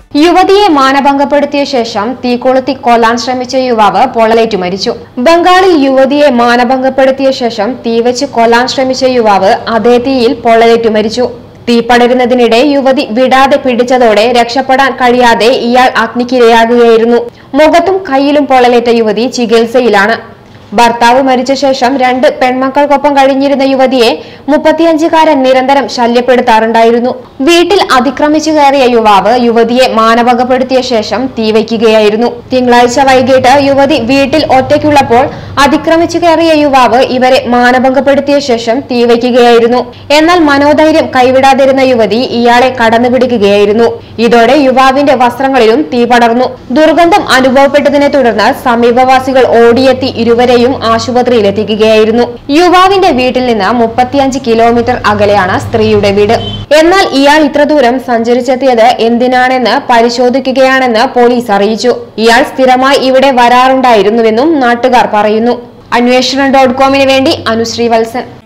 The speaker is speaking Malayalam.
യുവതിയെ മാനഭംഗപ്പെടുത്തിയ ശേഷം തീകൊളുത്തി കൊല്ലാൻ ശ്രമിച്ച യുവാവ് പൊള്ളലേറ്റു മരിച്ചു ബംഗാളിൽ യുവതിയെ മാനഭംഗപ്പെടുത്തിയ ശേഷം തീവച്ച് കൊല്ലാൻ ശ്രമിച്ച യുവാവ് അതേ തീയിൽ പൊള്ളലേറ്റു മരിച്ചു തീ പടരുന്നതിനിടെ യുവതി വിടാതെ പിടിച്ചതോടെ രക്ഷപ്പെടാൻ കഴിയാതെ ഇയാൾ അഗ്നിക്കിരയാകുകയായിരുന്നു മുഖത്തും കയ്യിലും പൊള്ളലേറ്റ യുവതി ചികിത്സയിലാണ് ഭർത്താവ് മരിച്ച ശേഷം രണ്ട് പെൺമക്കൾക്കൊപ്പം കഴിഞ്ഞിരുന്ന യുവതിയെ മുപ്പത്തിയഞ്ചുകാരൻ നിരന്തരം ശല്യപ്പെടുത്താറുണ്ടായിരുന്നു വീട്ടിൽ അതിക്രമിച്ചു കയറിയ യുവാവ് യുവതിയെ മാനഭംഗപ്പെടുത്തിയ ശേഷം തീവയ്ക്കുകയായിരുന്നു തിങ്കളാഴ്ച വൈകിട്ട് യുവതി വീട്ടിൽ ഒറ്റയ്ക്കുള്ളപ്പോൾ അതിക്രമിച്ചു കയറിയ യുവാവ് ഇവരെ മാനഭംഗപ്പെടുത്തിയ ശേഷം തീവയ്ക്കുകയായിരുന്നു എന്നാൽ മനോധൈര്യം കൈവിടാതിരുന്ന യുവതി ഇയാളെ കടന്നുപിടിക്കുകയായിരുന്നു ഇതോടെ യുവാവിന്റെ വസ്ത്രങ്ങളിലും തീ പടർന്നു ദുർഗന്ധം അനുഭവപ്പെട്ടതിനെ തുടർന്ന് സമീപവാസികൾ ഓടിയെത്തി ഇരുവരെയും ആശുപത്രിയിലെത്തിക്കുകയായിരുന്നു യുവാവിന്റെ വീട്ടിൽ നിന്ന് മുപ്പത്തിയഞ്ച് കിലോമീറ്റർ അകലെയാണ് സ്ത്രീയുടെ വീട് എന്നാൽ ഇയാൾ ഇത്ര ദൂരം സഞ്ചരിച്ചെത്തിയത് എന്തിനാണെന്ന് പരിശോധിക്കുകയാണെന്ന് പോലീസ് അറിയിച്ചു ഇയാൾ സ്ഥിരമായി ഇവിടെ വരാറുണ്ടായിരുന്നുവെന്നും നാട്ടുകാർ പറയുന്നു അന്വേഷണം ഡോട്ട് കോമിന് വേണ്ടി അനുശ്രീ വത്സൻ